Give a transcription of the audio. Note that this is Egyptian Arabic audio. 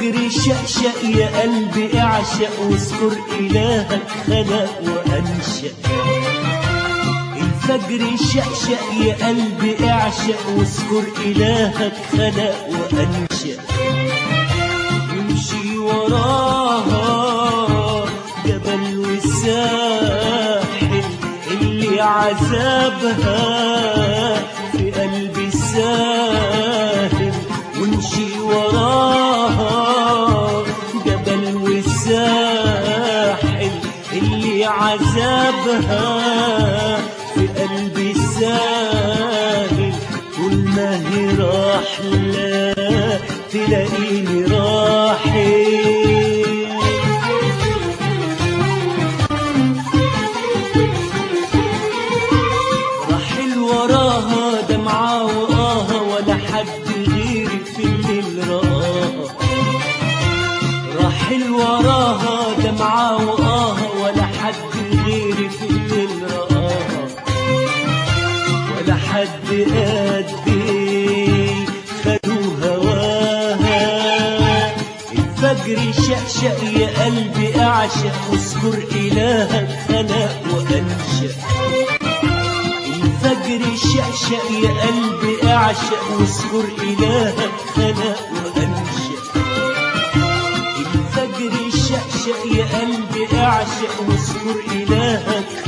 الفجر شقشق يا قلبي اعشق واذكر إلهك خلق وأنشأ الفجر شقشق يا قلبي اعشق واذكر إلهك خلق وأنشأ يمشي وراها جبل والساحل اللي عذابها في قلبي ساهل ونمشي وراها جبل والساحل اللي عذابها في قلبي ساهل طول ما هي راحلة تلاقيني راحل راحل وراها دمعة وقاها ولا حد غيري في الليل رآها راحل وراها دمعة وقاها ولا حد غيري في الليل رآها ولا حد قدي خدوا هواها الفجر شقشق يا قلبي اعشق واذكر الهك خلق وانشأ الفجر شقشق يا قلبي اعشق واذكر الهك خلق وانشأ الفجر شقشق يا قلبي اعشق واذكر الهك